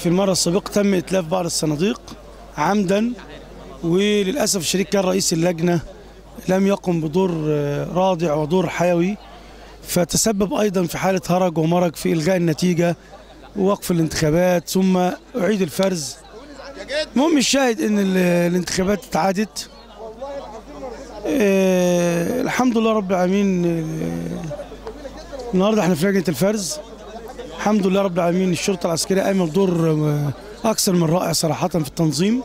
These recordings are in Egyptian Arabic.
في المرة السابقة تم إتلاف بعض الصناديق عمدا وللأسف الشديد كان رئيس اللجنة لم يقم بدور آه، رادع ودور حيوي فتسبب أيضا في حالة هرج ومرج في إلغاء النتيجة ووقف الانتخابات ثم أعيد الفرز المهم الشاهد ان ال- الانتخابات اتعادت آه الحمد لله رب العالمين آه، النهارده احنا في لجنه الفرز الحمد لله رب العالمين الشرطه العسكريه قايمه بدور آه، اكثر من رائع صراحه في التنظيم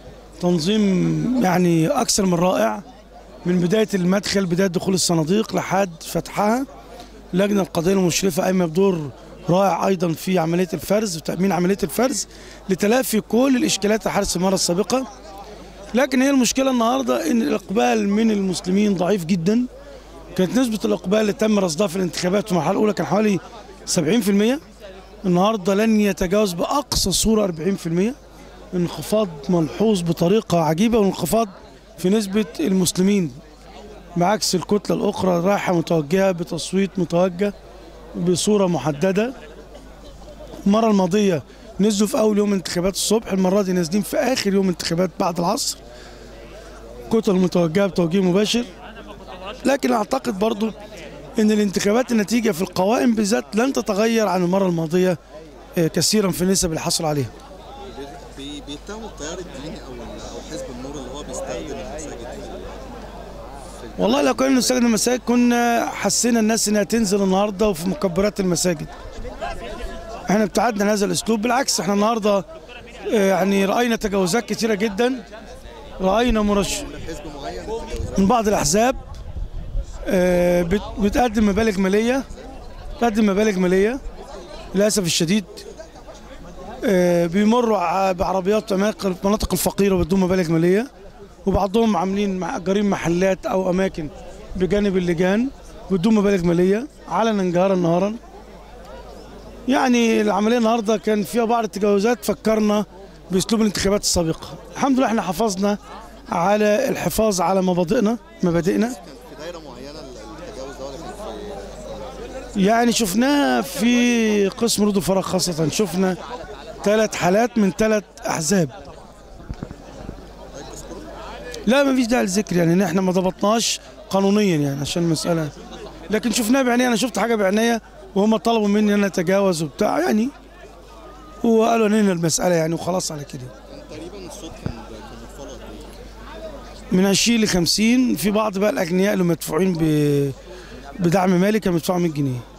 تنظيم يعني اكثر من رائع من بدايه المدخل بدايه دخول الصناديق لحد فتحها اللجنه القضائيه المشرفه قايمه بدور رائع ايضا في عمليه الفرز وتامين عمليه الفرز لتلافي كل الاشكالات اللي حدثت المره السابقه لكن هي المشكله النهارده ان الاقبال من المسلمين ضعيف جدا كانت نسبه الاقبال اللي تم رصدها في الانتخابات في المرحله الاولى كان حوالي 70% النهارده لن يتجاوز باقصى صوره 40% انخفاض ملحوظ بطريقه عجيبه وانخفاض في نسبه المسلمين بعكس الكتله الاخرى رايحه متوجهه بتصويت متوجه بصوره محدده المره الماضيه نزلوا في اول يوم انتخابات الصبح المره دي نازلين في اخر يوم انتخابات بعد العصر كتل متوجهه بتوجيه مباشر لكن اعتقد برضو ان الانتخابات النتيجه في القوائم بالذات لن تتغير عن المره الماضيه آه، كثيرا في النسب اللي حصل عليها بي- بيتهموا التيار الديني او او حزب النور اللي هو بيستخدم المساجد والله لو كنا نستخدم المساجد كنا حسينا الناس انها تنزل النهارده وفي مكبرات المساجد احنا ابتعدنا عن هذا الاسلوب بالعكس احنا النهارده آه، يعني راينا تجاوزات كثيره جدا راينا مرش حزب معين التجاوزات من بعض الاحزاب آه، بت- بتقدم مبالغ ماليه تقدم مبالغ ماليه للاسف الشديد آه، بيمروا ع- بعربيات في أماكن- في المناطق الفقيره وبدون مبالغ ماليه وبعضهم عاملين مأجرين محلات او اماكن بجانب اللجان بدون مبالغ ماليه علنا جهارا نهارا يعني العمليه النهارده كان فيها بعض التجاوزات فكرنا باسلوب الانتخابات السابقه الحمد لله احنا حافظنا على الحفاظ على مبادئنا مبادئنا كان في دايره معينه التجاوز ده ولا كان في يعني شفناها في قسم رود الفراغ خاصة شفنا ثلاث حالات من ثلاث أحزاب لا ما فيش داعي للذكر يعني إن احنا ما ضبطناش قانونيا يعني عشان المسألة لكن شفناها بعينيا أنا شفت حاجة بعينيا وهم طلبوا مني ان انا اتجاوز وبتاع يعني وقالوا ننهي المسألة يعني وخلاص على كده كان تقريبا الصوت كان كان متفرغ بيه من 20 ل 50 في بعض بقى الأغنياء اللي مدفوعين ب بدعم مالي كانوا بيدفعوا 100 جنيه